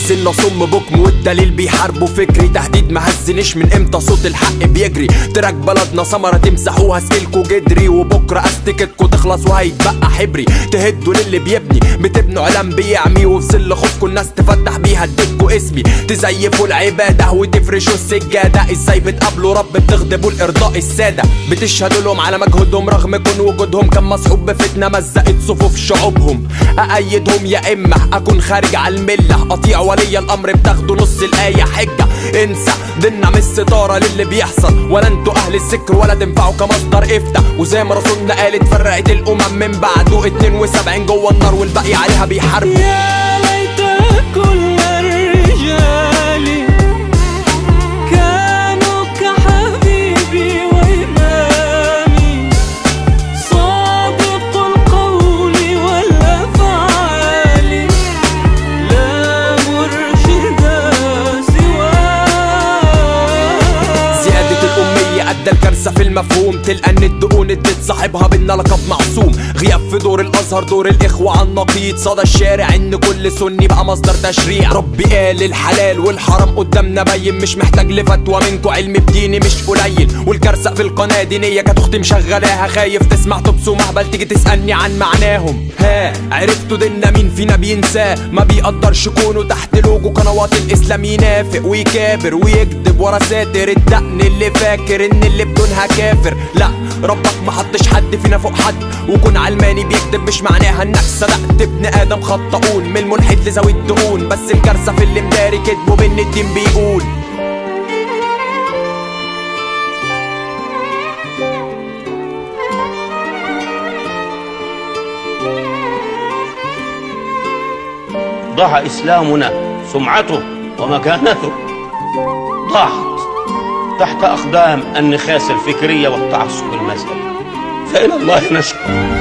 سنة صم بكم والدليل بيحاربوا فكري تهديد مهزنش من امتى صوت الحق بيجري تراك بلدنا ثمرة تمسحوها اسئلكوا جدري وبكرة استكتكوا تخلص وهيتبقى حبري تهدوا للي بيبني بتبنوا علم بيعمي وفي ظل خوفكوا الناس تفتح بيها اديتكوا اسمي تزيفوا العبادة وتفرشوا السجادة ازاي بتقابلوا رب بتغضبوا لارضاء السادة بتشهدوا لهم على مجهودهم رغم كون وجودهم كان مصحوب بفتنة مزقت صفوف شعوبهم أأيدهم يا إما أكون خارج على الملة أطيع ولي الأمر بتاخدوا نص الآية حجة انسى دينا مش ستارة للي بيحصل ولا انتوا أهل السكر ولا تنفعوا كمصدر إفتى وزي ما رسولنا قال اتفرقت الأمم من بعده 72 جوه النار والباقي عليها بيحاربوا يا ليت كل الرجال كانوا كحبيبي وإمامي صادق القول والأفعال لا مرشد سواه زيادة الأمية أدى الكارثة في المفهوم تلقى إن الدقون ادت صاحبها بينا لقب معصوم غياب في دور الأزهر دور الإخوة على النقيض صدى الشارع إن كل سني بقى مصدر تشريع ربي قال الحلال والحرام قدامنا باين مش محتاج لفتوى منكو علم بديني مش قليل والكارثة في القناة دينية كانت أختي مشغلاها خايف تسمع تبسو مهبل تيجي تسألني عن معناهم ها عرفتوا دينا مين فينا بينساه ما بيقدرش كونه تحت لوجو قنوات الإسلام ينافق ويكابر ويكذب ورا ساتر الدقن اللي فاكر إن اللي بدونها كافر لا ربك ما حطش حد فينا فوق حد وكون علماني بيكذب مش معناها انك صدقت ابن ادم خطئون من الملحد لذوي الدهون بس الكارثه في اللي مداري كذبه بان الدين بيقول ضاع إسلامنا سمعته ومكانته ضاعت تحت أقدام النخاس الفكرية والتعصب المذهبي فإلى الله نشكو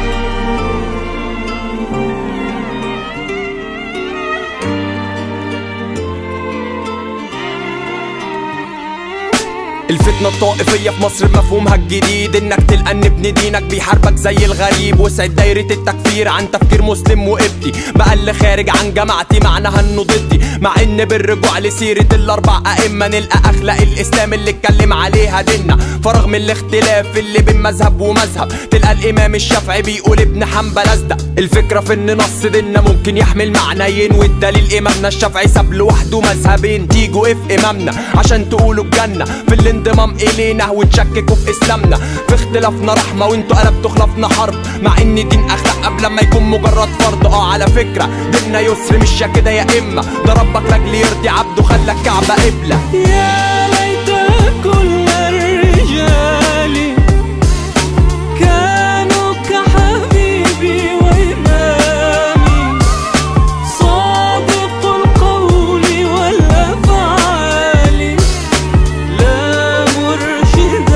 الفتنة الطائفية في مصر بمفهومها الجديد انك تلقى ان ابن دينك بيحاربك زي الغريب وسعد دايرة التكفير عن تفكير مسلم وقبطي بقى اللي خارج عن جماعتي معناها انه ضدي مع ان بالرجوع لسيرة الاربع ائمة نلقى اخلاق الاسلام اللي اتكلم عليها ديننا فرغم الاختلاف اللي بين مذهب ومذهب تلقى الامام الشافعي بيقول ابن حنبل اصدق الفكرة في ان نص ديننا ممكن يحمل معنيين والدليل امامنا الشافعي ساب لوحده مذهبين تيجوا اف امامنا عشان تقولوا الجنة في الانضمام الينا وتشككوا في اسلامنا في اختلافنا رحمة وانتوا قلبتوا خلافنا حرب مع ان دين اخلاق قبل ما يكون مجرد فرض اه على فكرة ديننا يسر مش يا كده يا اما ده ربك لاجل يرضي عبده خلى الكعبة قبلة يا ليت كل الرجال كانوا كحبيبي وإمامي صادق القول والأفعال لا مرشد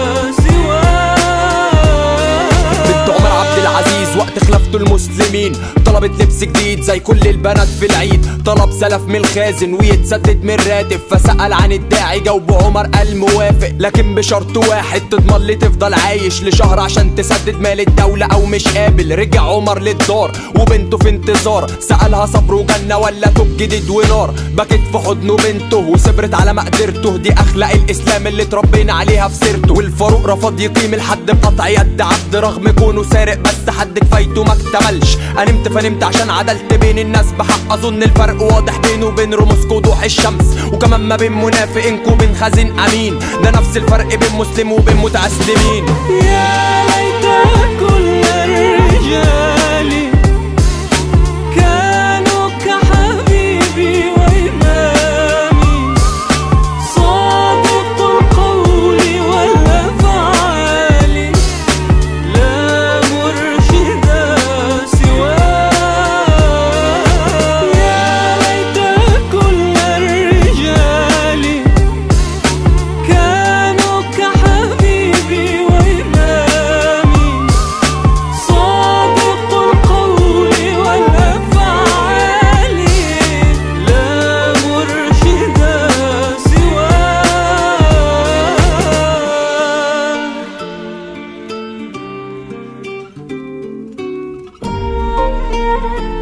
سواه بنت عمر عبد العزيز وقت خلافته المسلمين طلبت لبس جديد زي كل البنات في العيد طلب سلف من الخازن ويتسدد من راتب فسأل عن الداعي جاوبه عمر قال موافق لكن بشرط واحد تضمن لي تفضل عايش لشهر عشان تسدد مال الدولة او مش قابل رجع عمر للدار وبنته في انتظار سألها صبر وجنة ولا توب جديد ونار بكت في حضنه بنته وصبرت على مقدرته دي اخلاق الاسلام اللي اتربينا عليها في سيرته والفاروق رفض يقيم الحد بقطع يد عبد رغم كونه سارق بس حد كفايته ما اكتملش انا نمت فنمت عشان عدلت بين الناس بحق اظن الفرق واضح بينه وبين رموز وضوح الشمس وكمان ما بين منافق وبين خازن امين ده نفس الفرق بين مسلم وبين متأسلمين يا ليت كل الرجال كانوا كحبيبي وإمامي صادق القول والأفعال لا مرشد سواه يا ليت كل الرجال كانوا كحبيبي وإمامي صادق القول والأفعال لا مرشد سواه